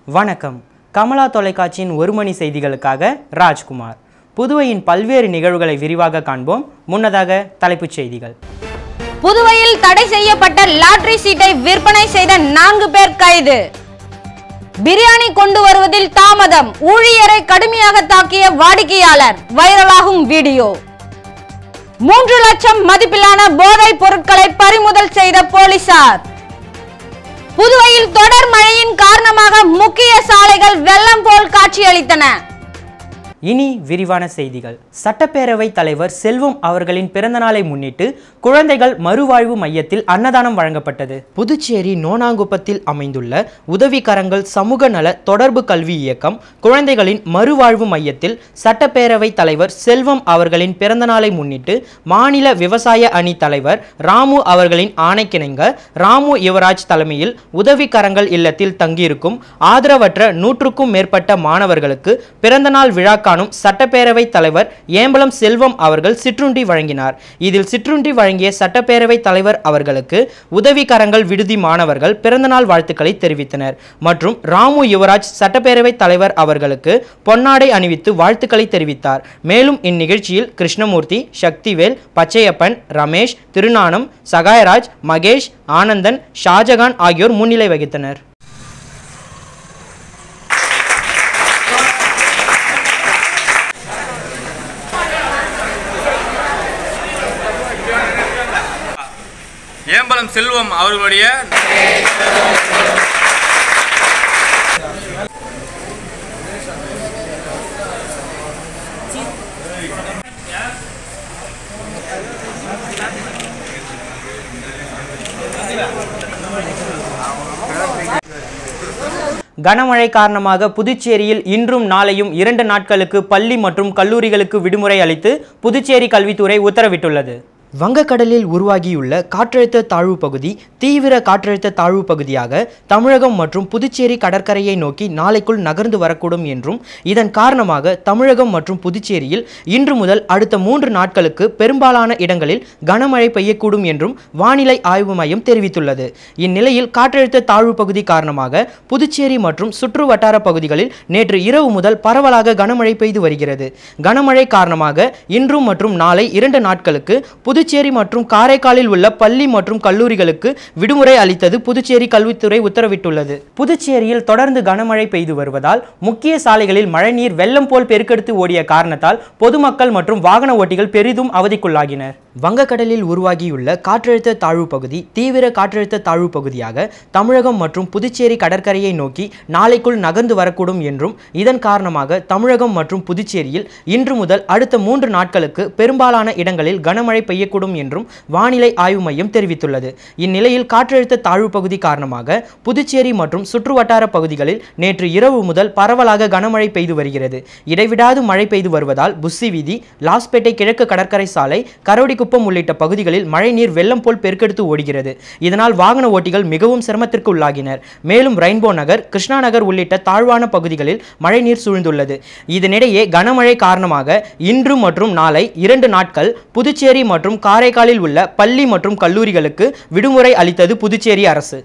வணக்கம் கமலா தொலைக்காட்சியின் ஒரு மணி செய்திகளுக்காக ராஜ்குமார் புதுவையின் பல்வேறு நிகழ்வுகளை விரிவாக காண்போம் முன்னதாக தலைப்புச் செய்திகள் புதுவையில் தடை செய்யப்பட்ட லாட்டரி சீட்டை விற்பனை செய்த நான்கு பேர் கைது பிரியாணி கொண்டு வருவதில் தாமதம் ஊழியரை கடுமையாக தாக்கிய வாடிக்கையாளர் வைரலாகும் வீடியோ மூன்று லட்சம் மதிப்பிலான போதைப் பொருட்களை பறிமுதல் செய்த போலீசார் புதுவையில் தொடர் மழையின் காரணமாக முக்கிய சாலைகள் வெள்ளம் போல் காட்சியளித்தன இனி விரிவான செய்திகள் சட்டப்பேரவைத் தலைவர் செல்வம் அவர்களின் பிறந்தநாளை முன்னிட்டு குழந்தைகள் மறுவாழ்வு மையத்தில் அன்னதானம் வழங்கப்பட்டது புதுச்சேரி நோனாங்குப்பத்தில் அமைந்துள்ள உதவிக்கரங்கள் சமூக நல தொடர்பு கல்வி இயக்கம் குழந்தைகளின் மறுவாழ்வு மையத்தில் சட்டப்பேரவைத் தலைவர் செல்வம் அவர்களின் பிறந்தநாளை முன்னிட்டு மாநில விவசாய அணி தலைவர் ராமு அவர்களின் ஆணைக்கிணங்க ராமு யுவராஜ் தலைமையில் உதவிக்கரங்கள் இல்லத்தில் தங்கியிருக்கும் ஆதரவற்ற நூற்றுக்கும் மேற்பட்ட மாணவர்களுக்கு பிறந்தநாள் விழா காணும் சட்டப்பேரவைத் தலைவர் ஏம்பலம் செல்வம் அவர்கள் சிற்றுண்டி வழங்கினார் இதில் சிற்றுண்டி வழங்கிய சட்டப்பேரவைத் தலைவர் அவர்களுக்கு உதவிக்கரங்கள் விடுதி மாணவர்கள் பிறந்தநாள் வாழ்த்துக்களை தெரிவித்தனர் மற்றும் ராமு யுவராஜ் சட்டப்பேரவைத் தலைவர் அவர்களுக்கு பொன்னாடை அணிவித்து வாழ்த்துக்களை தெரிவித்தார் மேலும் இந்நிகழ்ச்சியில் கிருஷ்ணமூர்த்தி சக்திவேல் பச்சையப்பன் ரமேஷ் திருநானம் சகாயராஜ் மகேஷ் ஆனந்தன் ஷாஜகான் ஆகியோர் முன்னிலை வகித்தனர் ஏம்பலம் செல்வம் அவர்களுடைய கனமழை காரணமாக புதுச்சேரியில் இன்றும் நாளையும் இரண்டு நாட்களுக்கு பள்ளி மற்றும் கல்லூரிகளுக்கு விடுமுறை அளித்து புதுச்சேரி கல்வித்துறை உத்தரவிட்டுள்ளது வங்கக்கடலில் உருவாகியுள்ள காற்றழுத்த தாழ்வு பகுதி தீவிர காற்றழுத்த தாழ்வு பகுதியாக தமிழகம் மற்றும் புதுச்சேரி கடற்கரையை நோக்கி நாளைக்குள் நகர்ந்து வரக்கூடும் என்றும் இதன் காரணமாக தமிழகம் மற்றும் புதுச்சேரியில் இன்று முதல் அடுத்த மூன்று நாட்களுக்கு பெரும்பாலான இடங்களில் கனமழை பெய்யக்கூடும் என்றும் வானிலை ஆய்வு மையம் தெரிவித்துள்ளது இந்நிலையில் காற்றழுத்த தாழ்வு பகுதி காரணமாக புதுச்சேரி மற்றும் சுற்று வட்டார பகுதிகளில் நேற்று இரவு முதல் பரவலாக கனமழை பெய்து வருகிறது கனமழை காரணமாக இன்றும் மற்றும் நாளை இரண்டு நாட்களுக்கு புதுச்சேரி மற்றும் காரைக்காலில் உள்ள பள்ளி மற்றும் கல்லூரிகளுக்கு விடுமுறை அளித்தது புதுச்சேரி கல்வித்துறை உத்தரவிட்டுள்ளது புதுச்சேரியில் தொடர்ந்து கனமழை பெய்து வருவதால் முக்கிய சாலைகளில் மழைநீர் வெள்ளம் போல் பெருக்கெடுத்து ஓடிய காரணத்தால் பொதுமக்கள் மற்றும் வாகன ஓட்டிகள் பெரிதும் அவதிக்குள்ளாகினர் வங்கக்கடலில் உருவாகியுள்ள காற்றழுத்த தாழ்வு பகுதி தீவிர காற்றழுத்த தாழ்வு பகுதியாக தமிழகம் மற்றும் புதுச்சேரி கடற்கரையை நோக்கி நாளைக்குள் நகர்ந்து வரக்கூடும் என்றும் இதன் காரணமாக தமிழகம் மற்றும் புதுச்சேரியில் இன்று முதல் அடுத்த மூன்று நாட்களுக்கு பெரும்பாலான இடங்களில் கனமழை பெய்யக்கூடும் என்றும் வானிலை ஆய்வு மையம் தெரிவித்துள்ளது இந்நிலையில் காற்றழுத்த தாழ்வு பகுதி காரணமாக புதுச்சேரி மற்றும் சுற்றுவட்டார பகுதிகளில் நேற்று இரவு முதல் பரவலாக கனமழை பெய்து வருகிறது இடைவிடாது மழை பெய்து வருவதால் புஸ்ஸி வீதி லாஸ்பேட்டை கிழக்கு கடற்கரை சாலை கரோடிக்குப்பம் உள்ளிட்ட பகுதிகளில் மழைநீர் வெள்ளம் போல் பெருக்கெடுத்து ஓடுகிறது இதனால் வாகன ஓட்டிகள் மிகவும் சிரமத்திற்கு உள்ளாகினர் மேலும் ரெயின்போ நகர் கிருஷ்ணா நகர் உள்ளிட்ட தாழ்வான பகுதிகளில் மழைநீர் சூழ்ந்துள்ளது இதனிடையே கனமழை காரணமாக இன்று மற்றும் நாளை இரண்டு நாட்கள் புதுச்சேரி மற்றும் காரைக்காலில் உள்ள பள்ளி மற்றும் கல்லூரிகளுக்கு விடுமுறை அளித்தது புதுச்சேரி அரசு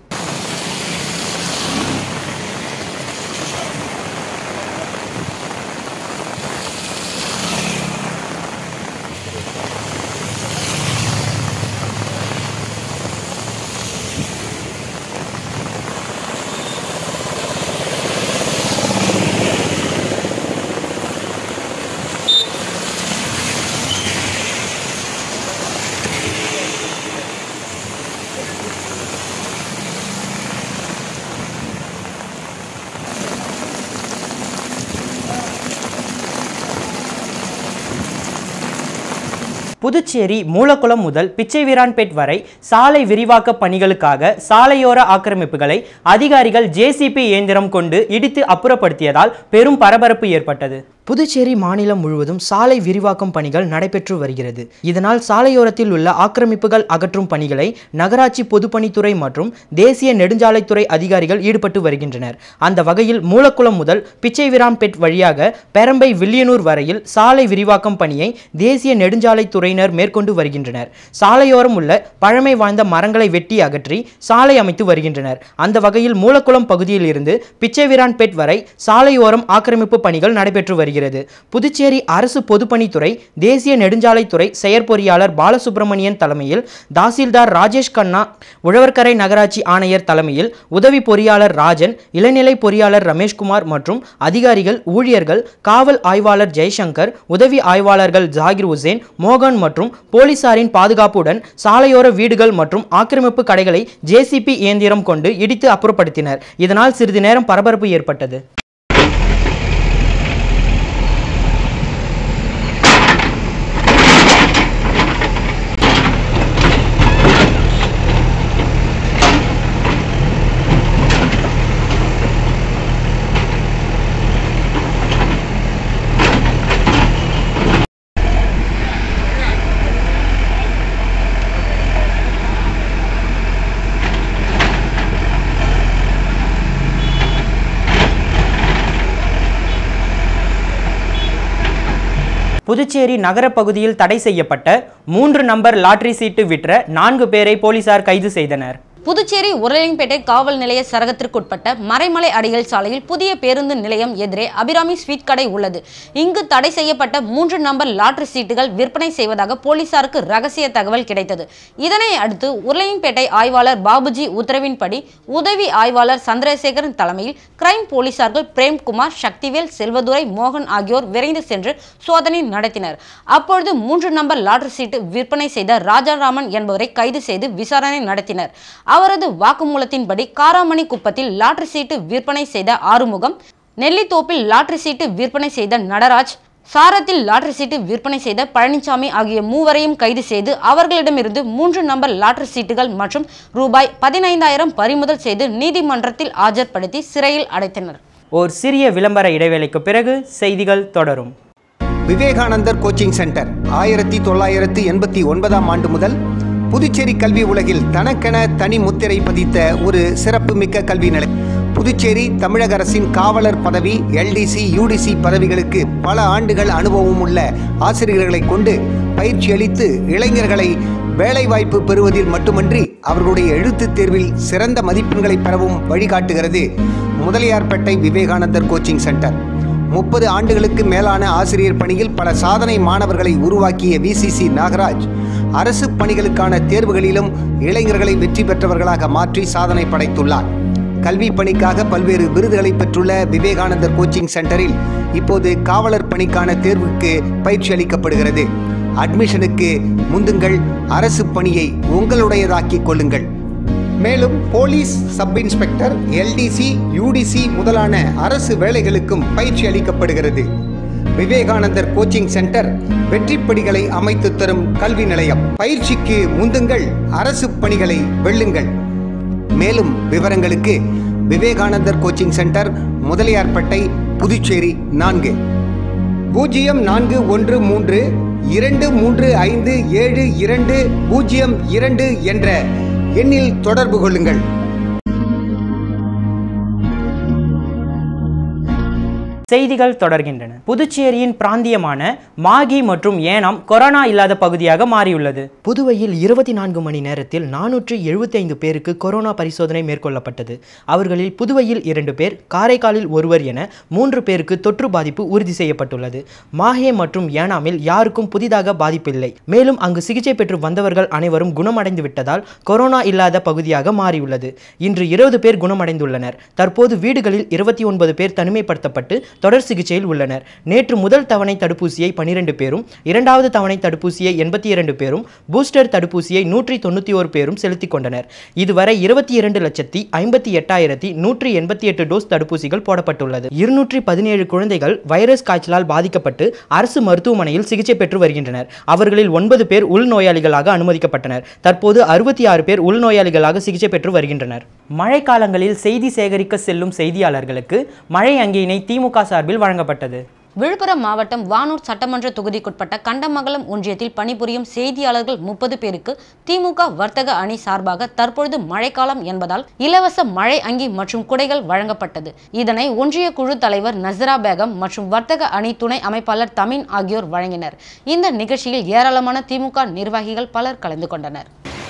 புதுச்சேரி மூலக்குளம் முதல் பிச்சைவீரான்பேட் வரை சாலை விரிவாக்க பணிகளுக்காக சாலையோர ஆக்கிரமிப்புகளை அதிகாரிகள் ஜேசிபி இயந்திரம் கொண்டு இடித்து அப்புறப்படுத்தியதால் பெரும் பரபரப்பு ஏற்பட்டது புதுச்சேரி மாநிலம் முழுவதும் சாலை விரிவாக்கம் பணிகள் நடைபெற்று வருகிறது இதனால் சாலையோரத்தில் உள்ள ஆக்கிரமிப்புகள் அகற்றும் பணிகளை நகராட்சி பொதுப்பணித்துறை மற்றும் தேசிய நெடுஞ்சாலைத்துறை அதிகாரிகள் ஈடுபட்டு வருகின்றனர் அந்த வகையில் மூலக்குளம் முதல் பிச்சைவிராம்பெட் வழியாக பெரம்பை வில்லியனூர் வரையில் சாலை விரிவாக்கம் பணியை தேசிய நெடுஞ்சாலைத்துறையினர் மேற்கொண்டு வருகின்றனர் சாலையோரம் உள்ள பழமை வாய்ந்த மரங்களை வெட்டி அகற்றி சாலை அமைத்து வருகின்றனர் அந்த வகையில் மூலக்குளம் பகுதியில் இருந்து பிச்சைவிரான்பெட் வரை சாலையோரம் ஆக்கிரமிப்பு பணிகள் நடைபெற்று வருகிறது புதுச்சேரி அரசு பொதுப்பணித்துறை தேசிய நெடுஞ்சாலைத்துறை செயற்பொறியாளர் பாலசுப்ரமணியன் தலைமையில் தாசில்தார் ராஜேஷ் கண்ணா உழவர்கரை நகராட்சி ஆணையர் தலைமையில் உதவி பொறியாளர் ராஜன் இளநிலை பொறியாளர் ரமேஷ்குமார் மற்றும் அதிகாரிகள் ஊழியர்கள் காவல் ஆய்வாளர் ஜெய்சங்கர் உதவி ஆய்வாளர்கள் ஜாகிர் உசேன் மோகன் மற்றும் போலீசாரின் பாதுகாப்புடன் சாலையோர வீடுகள் மற்றும் ஆக்கிரமிப்பு கடைகளை ஜேசிபி இயந்திரம் கொண்டு இடித்து அப்புறப்படுத்தினர் இதனால் சிறிது நேரம் பரபரப்பு ஏற்பட்டது புதுச்சேரி நகர பகுதியில் தடை செய்யப்பட்ட மூன்று நம்பர் லாட்டரி சீட்டு விற்ற நான்கு பேரை போலீசார் கைது செய்தனர் புதுச்சேரி உருளையன்பேட்டை காவல் நிலைய சரகத்திற்குட்பட்ட மறைமலை அடிகள் சாலையில் புதிய பேருந்து நிலையம் எதிரே அபிராமி ஸ்வீட் கடை உள்ளது இங்கு தடை செய்யப்பட்ட மூன்று நம்பர் லாட்டரி சீட்டுகள் விற்பனை செய்வதாக போலீசாருக்கு ரகசிய தகவல் கிடைத்தது இதனை அடுத்து உருளையன்பேட்டை ஆய்வாளர் பாபுஜி உத்தரவின்படி உதவி ஆய்வாளர் சந்திரசேகரன் தலைமையில் கிரைம் போலீசார்கள் பிரேம்குமார் சக்திவேல் செல்வதுரை மோகன் ஆகியோர் விரைந்து சென்று சோதனை நடத்தினர் அப்பொழுது மூன்று நம்பர் லாட்டரி சீட்டு விற்பனை செய்த ராஜாராமன் என்பவரை கைது செய்து விசாரணை நடத்தினர் அவரது வாக்குமூலத்தின்படி காராமணி குப்பத்தில் லாட்டரி சீட்டு விற்பனை செய்த ஆறுமுகம் நெல்லித்தோப்பில் லாட்டரி சீட்டு விற்பனை செய்த நடராஜ் சாரத்தில் லாட்டரி சீட்டு விற்பனை செய்த பழனிசாமி ஆகிய மூவரையும் கைது செய்து அவர்களிடமிருந்து மூன்று நம்பர் லாட்டரி சீட்டுகள் மற்றும் ரூபாய் பதினைந்தாயிரம் பறிமுதல் செய்து நீதிமன்றத்தில் ஆஜர்படுத்தி சிறையில் அடைத்தனர் ஓர் சிறிய விளம்பர இடைவேளைக்கு பிறகு செய்திகள் தொடரும் விவேகானந்தர் கோச்சிங் சென்டர் ஆயிரத்தி தொள்ளாயிரத்து எண்பத்தி ஒன்பதாம் ஆண்டு முதல் புதுச்சேரி கல்வி உலகில் தனக்கென தனி முத்திரை பதித்த ஒரு சிறப்புமிக்க கல்வி நிலையம் புதுச்சேரி தமிழக அரசின் காவலர் பதவி எல்டிசி யூடிசி பதவிகளுக்கு பல ஆண்டுகள் அனுபவம் உள்ள ஆசிரியர்களை கொண்டு பயிற்சி அளித்து இளைஞர்களை வேலைவாய்ப்பு பெறுவதில் மட்டுமன்றி அவர்களுடைய எழுத்துத் தேர்வில் சிறந்த மதிப்பெண்களை பெறவும் வழிகாட்டுகிறது முதலியார்பேட்டை விவேகானந்தர் கோச்சிங் சென்டர் முப்பது ஆண்டுகளுக்கு மேலான ஆசிரியர் பணியில் பல சாதனை மாணவர்களை உருவாக்கிய விசிசி நாகராஜ் அரசு பணிகளுக்கான தேர்வுகளிலும் இளைஞர்களை வெற்றி பெற்றவர்களாக மாற்றி சாதனை படைத்துள்ளார் கல்வி பணிக்காக பல்வேறு விருதுகளை பெற்றுள்ள விவேகானந்தர் கோச்சிங் சென்டரில் இப்போது காவலர் பணிக்கான தேர்வுக்கு பயிற்சி அளிக்கப்படுகிறது அட்மிஷனுக்கு முந்துங்கள் அரசு பணியை உங்களுடையதாக்கிக் கொள்ளுங்கள் மேலும் police sub inspector LDC UDC முதலான அரசு வேலைகளுக்கும் பயிற்சி அளிக்கப்படுகிறது விவேகானந்தர் கோச்சிங் சென்டர் வெற்றிப்படிகளை அமைத்து தரும் கல்வி நிலையம் பயிற்சிக்கு முந்துங்கள் அரசு பணிகளை வெல்லுங்கள் மேலும் விவரங்களுக்கு விவேகானந்தர் கோச்சிங் சென்டர் முதலியார்பேட்டை புதுச்சேரி நான்கு பூஜ்ஜியம் நான்கு ஒன்று மூன்று இரண்டு மூன்று ஐந்து ஏழு இரண்டு பூஜ்ஜியம் இரண்டு என்ற எண்ணில் தொடர்பு கொள்ளுங்கள் செய்திகள் தொடர்கின்றன புதுச்சேரியின் பிராந்தியமான மாகி மற்றும் ஏனாம் கொரோனா இல்லாத பகுதியாக மாறியுள்ளது புதுவையில் இருபத்தி நான்கு மணி நேரத்தில் நானூற்று எழுபத்தைந்து பேருக்கு கொரோனா பரிசோதனை மேற்கொள்ளப்பட்டது அவர்களில் புதுவையில் இரண்டு பேர் காரைக்காலில் ஒருவர் என மூன்று பேருக்கு தொற்று பாதிப்பு உறுதி செய்யப்பட்டுள்ளது மாஹே மற்றும் ஏனாமில் யாருக்கும் புதிதாக பாதிப்பில்லை மேலும் அங்கு சிகிச்சை பெற்று வந்தவர்கள் அனைவரும் குணமடைந்து விட்டதால் கொரோனா இல்லாத பகுதியாக மாறியுள்ளது இன்று இருபது பேர் குணமடைந்துள்ளனர் தற்போது வீடுகளில் இருபத்தி ஒன்பது பேர் தனிமைப்படுத்தப்பட்டு தொடர் சிகிச்சையில் உள்ளனர் நேற்று முதல் தவணை தடுப்பூசியை பனிரெண்டு பேரும் இரண்டாவது தவணை தடுப்பூசியை எண்பத்தி இரண்டு பேரும் பூஸ்டர் தடுப்பூசியை நூற்றி தொண்ணூற்றி ஒரு பேரும் செலுத்திக் கொண்டனர் இதுவரை இருபத்தி இரண்டு லட்சத்தி ஐம்பத்தி எட்டாயிரத்தி நூற்றி எண்பத்தி எட்டு டோஸ் தடுப்பூசிகள் போடப்பட்டுள்ளது இருநூற்றி பதினேழு குழந்தைகள் வைரஸ் காய்ச்சலால் பாதிக்கப்பட்டு அரசு மருத்துவமனையில் சிகிச்சை பெற்று வருகின்றனர் அவர்களில் ஒன்பது பேர் உள்நோயாளிகளாக அனுமதிக்கப்பட்டனர் தற்போது அறுபத்தி ஆறு பேர் உள்நோயாளிகளாக சிகிச்சை பெற்று வருகின்றனர் மழைக்காலங்களில் செய்தி சேகரிக்க செல்லும் செய்தியாளர்களுக்கு மழை அங்கியினை திமுக சார்பில் வழங்கப்பட்டது விழுப்புரம் மாவட்டம் வானூர் சட்டமன்ற தொகுதிக்குட்பட்ட கண்டமங்கலம் ஒன்றியத்தில் பணிபுரியும் செய்தியாளர்கள் முப்பது பேருக்கு திமுக வர்த்தக அணி சார்பாக தற்பொழுது மழைக்காலம் என்பதால் இலவச மழை அங்கி மற்றும் குடைகள் வழங்கப்பட்டது இதனை ஒன்றிய குழு தலைவர் நசரா பேகம் மற்றும் வர்த்தக அணி துணை அமைப்பாளர் தமின் ஆகியோர் வழங்கினர் இந்த நிகழ்ச்சியில் ஏராளமான திமுக நிர்வாகிகள் பலர் கலந்து கொண்டனர்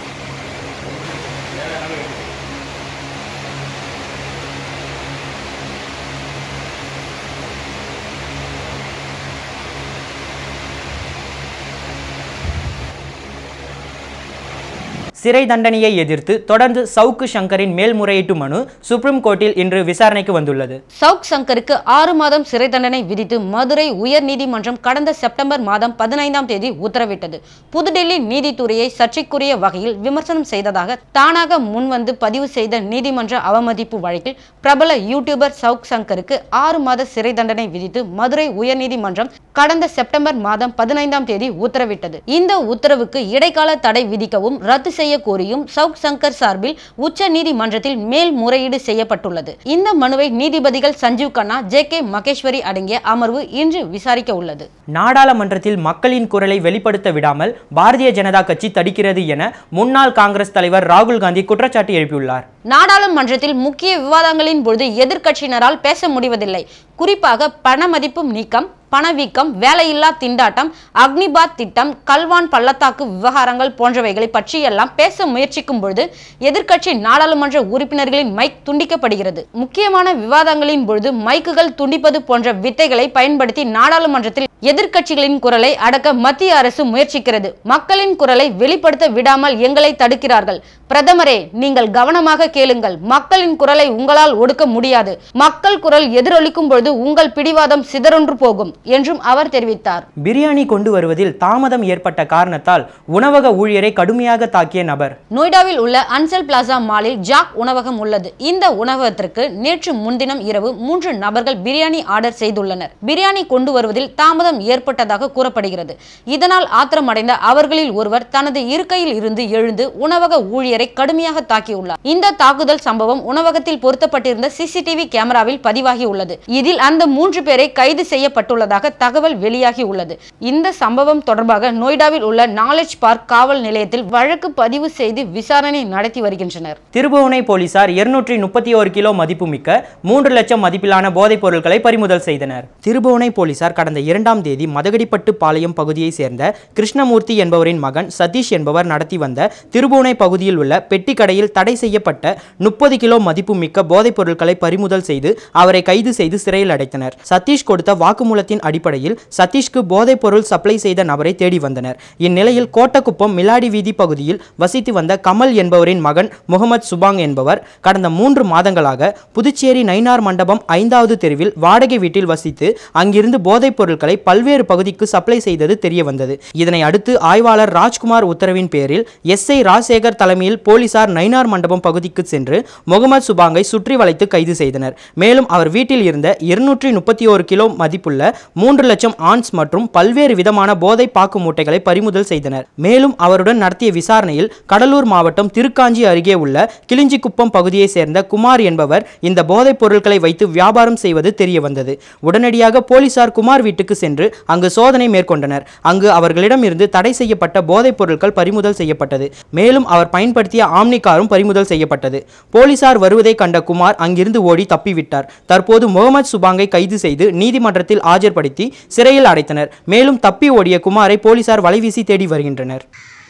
சிறை தண்டனையை எதிர்த்து தொடர்ந்து சவுக்கு சங்கரின் மேல்முறையீட்டு மனு சுப்ரீம் கோர்ட்டில் இன்று விசாரணைக்கு வந்துள்ளது சவுக் சங்கருக்கு ஆறு மாதம் சிறை தண்டனை விதித்து மதுரை உயர் நீதிமன்றம் கடந்த செப்டம்பர் மாதம் பதினைந்தாம் தேதி உத்தரவிட்டது புதுடெல்லி நீதித்துறையை சர்ச்சைக்குரிய வகையில் விமர்சனம் செய்ததாக தானாக முன்வந்து பதிவு செய்த நீதிமன்ற அவமதிப்பு வழக்கில் பிரபல யூடியூபர் சவுக் சங்கருக்கு ஆறு மாத சிறை தண்டனை விதித்து மதுரை உயர்நீதிமன்றம் கடந்த செப்டம்பர் மாதம் பதினைந்தாம் தேதி உத்தரவிட்டது இந்த உத்தரவுக்கு இடைக்கால தடை விதிக்கவும் ரத்து செய்ய கோரியும் சவுக் சங்கர் சார்பில் உச்ச நீதிமன்றத்தில் மேல்முறையீடு செய்யப்பட்டுள்ளது இந்த மனுவை நீதிபதிகள் சஞ்சீவ் கண்ணா ஜே கே மகேஸ்வரி அடங்கிய அமர்வு இன்று விசாரிக்க உள்ளது நாடாளுமன்றத்தில் மக்களின் குரலை வெளிப்படுத்த விடாமல் பாரதிய ஜனதா கட்சி தடுக்கிறது என முன்னாள் காங்கிரஸ் தலைவர் ராகுல் காந்தி குற்றச்சாட்டு எழுப்பியுள்ளார் நாடாளுமன்றத்தில் முக்கிய விவாதங்களின் பொழுது எதிர்க்கட்சியினரால் பேச முடிவதில்லை குறிப்பாக பண மதிப்பு நீக்கம் பணவீக்கம் வேலையில்லா திண்டாட்டம் அக்னிபாத் திட்டம் கல்வான் பள்ளத்தாக்கு விவகாரங்கள் போன்றவைகளை பற்றியெல்லாம் பேச முயற்சிக்கும் பொழுது எதிர்க்கட்சி நாடாளுமன்ற உறுப்பினர்களின் மைக் துண்டிக்கப்படுகிறது முக்கியமான விவாதங்களின் பொழுது மைக்குகள் துண்டிப்பது போன்ற வித்தைகளை பயன்படுத்தி நாடாளுமன்றத்தில் எதிர்க்கட்சிகளின் குரலை அடக்க மத்திய அரசு முயற்சிக்கிறது மக்களின் குரலை வெளிப்படுத்த விடாமல் எங்களை தடுக்கிறார்கள் பிரதமரே நீங்கள் கவனமாக கேளுங்கள் மக்களின் குரலை உங்களால் ஒடுக்க முடியாது மக்கள் குரல் எதிரொலிக்கும் பொழுது உங்கள் பிடிவாதம் சிதறொன்று போகும் என்றும் அவர் தெரிவித்தார் பிரியாணி கொண்டு வருவதில் தாமதம் ஏற்பட்ட காரணத்தால் உணவக ஊழியரை கடுமையாக தாக்கிய நபர் நொய்டாவில் உள்ள அன்சல் பிளாசா மாலில் ஜாக் உணவகம் உள்ளது இந்த உணவகத்திற்கு நேற்று முன்தினம் இரவு மூன்று நபர்கள் பிரியாணி ஆர்டர் செய்துள்ளனர் பிரியாணி கொண்டு வருவதில் தாமதம் ஏற்பட்டதாக கூறப்படுகிறது இதனால் ஆத்திரமடைந்த அவர்களில் ஒருவர் தனது இருக்கையில் இருந்து எழுந்து உணவக ஊழியரை கடுமையாக தாக்கியுள்ளார் இந்த தாக்குதல் சம்பவம் உணவகத்தில் பொருத்தப்பட்டிருந்த சிசிடிவி கேமராவில் பதிவாகி உள்ளது இதில் அந்த மூன்று பேரை கைது செய்யப்பட்டுள்ளதாக தகவல் வெளியாகி உள்ளது இந்த சம்பவம் தொடர்பாக நொய்டாவில் உள்ள நாலேஜ் பார்க் காவல் நிலையத்தில் வழக்கு பதிவு செய்து விசாரணை நடத்தி வருகின்றனர் திருபுவனை போலீசார் இருநூற்றி முப்பத்தி ஒரு கிலோ மதிப்புமிக்க மூன்று லட்சம் மதிப்பிலான போதைப் பொருட்களை பறிமுதல் செய்தனர் திருபுவனை போலீசார் கடந்த இரண்டாம் தேதி மதகடிப்பட்டு பாளையம் பகுதியைச் சேர்ந்த கிருஷ்ணமூர்த்தி என்பவரின் மகன் சதீஷ் என்பவர் நடத்தி வந்த திருபுவனை பகுதியில் உள்ள பெட்டி கடையில் தடை செய்யப்பட்ட முப்பது கிலோ மதிப்புமிக்க போதைப் பொருட்களை பறிமுதல் செய்து அவரை கைது செய்து சிறையில் அடைத்தனர் சதீஷ் கொடுத்த வாக்குமூலத்தின் அடிப்படையில் சதீஷ்க்கு போதைப் பொருள் சப்ளை செய்த நபரை தேடி வந்தனர் இந்நிலையில் கோட்டக்குப்பம் மிலாடி வீதி பகுதியில் வசித்து வந்த கமல் என்பவரின் மகன் முகமது சுபாங் என்பவர் கடந்த மூன்று மாதங்களாக புதுச்சேரி நைனார் மண்டபம் ஐந்தாவது தெருவில் வாடகை வீட்டில் வசித்து அங்கிருந்து போதைப் பொருட்களை பல்வேறு பகுதிக்கு சப்ளை செய்தது தெரிய வந்தது இதனை அடுத்து ஆய்வாளர் ராஜ்குமார் உத்தரவின் பேரில் எஸ்ஐ ராஜசேகர் தலைமையில் போலீசார் நைனார் மண்டபம் பகுதிக்கு சென்று முகமது சுபாங்கை சுற்றி வளைத்து கைது செய்தனர் மேலும் அவர் வீட்டில் இருந்த இருநூற்றி முப்பத்தி ஒரு கிலோ மதிப்புள்ள மூன்று லட்சம் ஆன்ஸ் மற்றும் பல்வேறு விதமான போதை பாக்கு மூட்டைகளை பறிமுதல் செய்தனர் மேலும் அவருடன் நடத்திய விசாரணையில் கடலூர் மாவட்டம் திருக்காஞ்சி அருகே உள்ள கிளிஞ்சிக்குப்பம் பகுதியைச் சேர்ந்த குமார் என்பவர் இந்த போதைப் பொருட்களை வைத்து வியாபாரம் செய்வது தெரிய வந்தது உடனடியாக போலீசார் குமார் வீட்டுக்கு சென்று அங்கு சோதனை மேற்கொண்டனர் அங்கு அவர்களிடமிருந்து தடை செய்யப்பட்ட போதைப் பொருட்கள் பறிமுதல் செய்யப்பட்டது மேலும் அவர் பயன்படுத்திய ஆம்னி காரும் பறிமுதல் செய்யப்பட்டது போலீசார் வருவதை கண்ட குமார் அங்கிருந்து ஓடி தப்பிவிட்டார் தற்போது முகமது சுபாங்கை கைது செய்து நீதிமன்றத்தில் ஆஜர்படுத்தி சிறையில் அடைத்தனர் மேலும் தப்பி ஓடிய குமாரை போலீசார் வலைவீசி தேடி வருகின்றனர்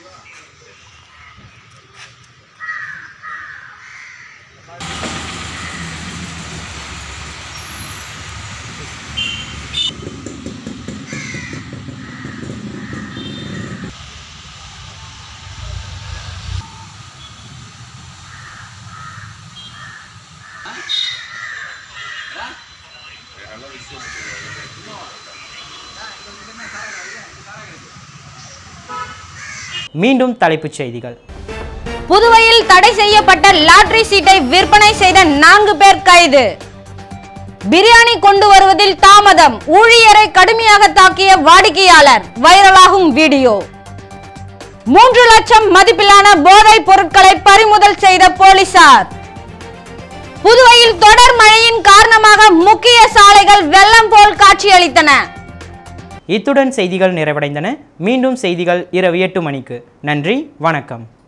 மீண்டும் தலைப்புச் செய்திகள் புதுவையில் தடை செய்யப்பட்ட லாட்டரி சீட்டை விற்பனை செய்த நான்கு பேர் கைது பிரியாணி கொண்டு வருவதில் தாமதம் ஊழியரை கடுமையாக தாக்கிய வாடிக்கையாளர் வைரலாகும் வீடியோ மூன்று லட்சம் மதிப்பிலான போதைப் பொருட்களை பறிமுதல் செய்த போலீசார் புதுவையில் தொடர் மழையின் காரணமாக முக்கிய சாலைகள் வெள்ளம் போல் காட்சியளித்தன இத்துடன் செய்திகள் நிறைவடைந்தன மீண்டும் செய்திகள் இரவு எட்டு மணிக்கு நன்றி வணக்கம்